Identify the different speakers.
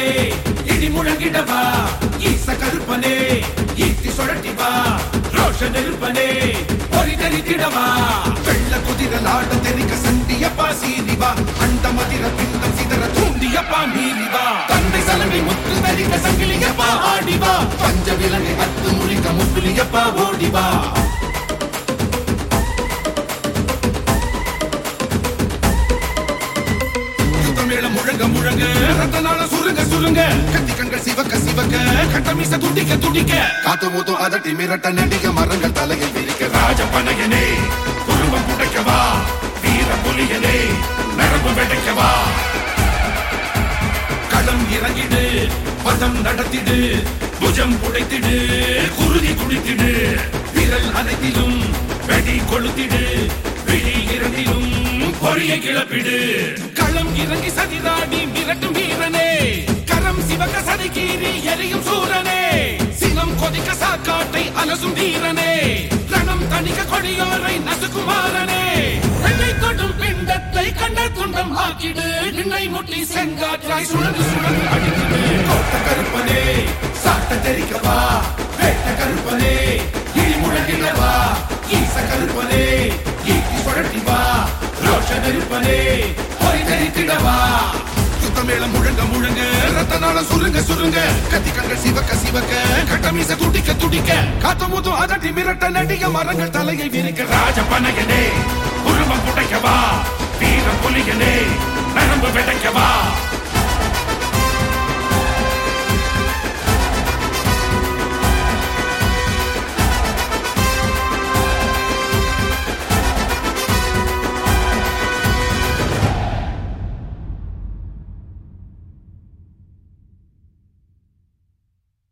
Speaker 1: கருப்பனே இடி முழங்கிடவா ஈச கருப்பனே ஈட்டி சுழட்டி வா ரோஷ நெருப்பனே பொறி தெரித்திடவா வெள்ள குதிரலாட தெரிக்க சண்டியப்பா சீரிவா அந்த மதிர பிண்டம் சிதற தூண்டியப்பா மீறிவா தந்தை சலங்கை முத்து தரிக்க சங்கிலியப்பா ஆடிவா பஞ்ச விலங்கை அத்து முறிக்க முத்துலியப்பா ஓடிவா தமிழம் முழங்க முழங்க ரத்தனால சுருங்க சுருங்க கத்தி கண்கள் சிவக்க சிவக்க கட்டமிச துடிக்க துடிக்க காத்து மூத்தும் அதட்டி மிரட்ட நெடிக மரங்கள் தலையில் விரிக்க ராஜபனையனே குடும்பம் புடைக்கவா வீர புலியனே நரம்பு வெடைக்கவா களம் இறங்கிடு பதம் நடத்திடு புஜம் புடைத்திடு குருதி குடித்திடு விரல் அனைத்திலும் வெடி கொளுத்திடு விழி இரண்டிலும் பொறிய கிளப்பிடு களம் இறங்கி சதிராடி மிரட்டும் வீரனே கரம் சிவக்க சதிகீறி எரியும் சூரனே சினம் கொதிக்க சாக்காட்டை அலசும் வீரனே ரணம் தணிக்க கொடியோரை நசுக்குமாரனே பெண்ணை தொடும் பிண்டத்தை கண்ட துண்டம் ஆக்கிடு நின்னை முட்டி செங்காற்றாய் சுழந்து சுழந்து அடிக்கிடு கோட்ட கருப்பனே சாட்ட தெரிக்கவா வேட்ட கருப்பனே இடி முழங்கிடவா ஈச கருப்பனே ஈட்டி சுழட்டி வா ரோஷ நெருப்பனே பொறி தெரித்திடவா சுத்தமேளம் முழங்க முழங்க ரத்தனால சுருங்க சுருங்க கத்தி கண்கள் சிவக்க சிவக்க கட்டமீச துடிக்க துடிக்க காத்து மூத்தும் அதட்டி மிரட்ட நடிக மரங்கள் தலையை விரிக்க ராஜபனையனே உருவம் புடைக்கவா வீர புலியனே நரம்பு விடைக்கவா